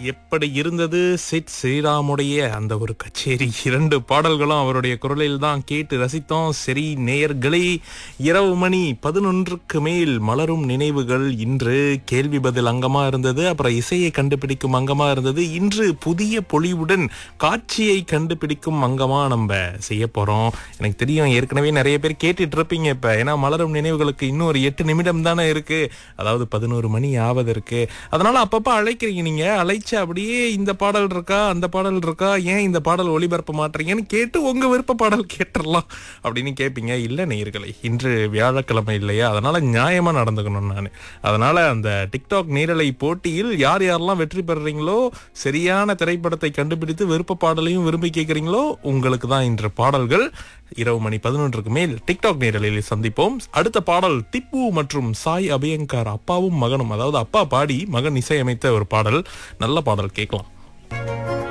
எப்படி இருந்தது சிட் ஸ்ரீராமுடைய அந்த ஒரு கச்சேரி இரண்டு பாடல்களும் அவருடைய குரலில் தான் கேட்டு ரசித்தோம் சரி நேயர்களே இரவு மணி பதினொன்றுக்கு மேல் மலரும் நினைவுகள் இன்று கேள்வி பதில் அங்கமா இருந்தது அப்புறம் இசையை கண்டுபிடிக்கும் அங்கமா இருந்தது இன்று புதிய பொலிவுடன் காட்சியை கண்டுபிடிக்கும் அங்கமா நம்ம செய்ய போறோம் எனக்கு தெரியும் ஏற்கனவே நிறைய பேர் கேட்டுட்டு இருப்பீங்க இப்ப ஏன்னா மலரும் நினைவுகளுக்கு இன்னும் ஒரு எட்டு நிமிடம் தானே இருக்கு அதாவது பதினோரு மணி ஆவதற்கு அதனால அப்பப்ப அழைக்கிறீங்க நீங்க அழைச்சு அப்படியே இந்த பாடல் இருக்கா அந்த பாடல் இருக்கா ஏன் இந்த பாடல் ஒளிபரப்ப மாட்டீங்கன்னு கேட்டு உங்க விருப்ப பாடல் கேட்டுடலாம் அப்படின்னு கேட்பீங்க இல்ல நேயர்களே இன்று வியாழக்கிழமை இல்லையா அதனால நியாயமா நடந்துக்கணும் நான் அதனால அந்த டிக்டாக் நேரலை போட்டியில் யார் யாரெல்லாம் வெற்றி பெறுறீங்களோ சரியான திரைப்படத்தை கண்டுபிடித்து விருப்ப பாடலையும் விரும்பி கேட்குறீங்களோ உங்களுக்கு தான் இன்று பாடல்கள் இரவு மணி பதினொன்றுக்கு மேல் டிக்டாக் நேரலில் சந்திப்போம் அடுத்த பாடல் திப்பு மற்றும் சாய் அபியங்கர் அப்பாவும் மகனும் அதாவது அப்பா பாடி மகன் இசையமைத்த ஒரு பாடல் நல்ல பாடல் கேட்கலாம்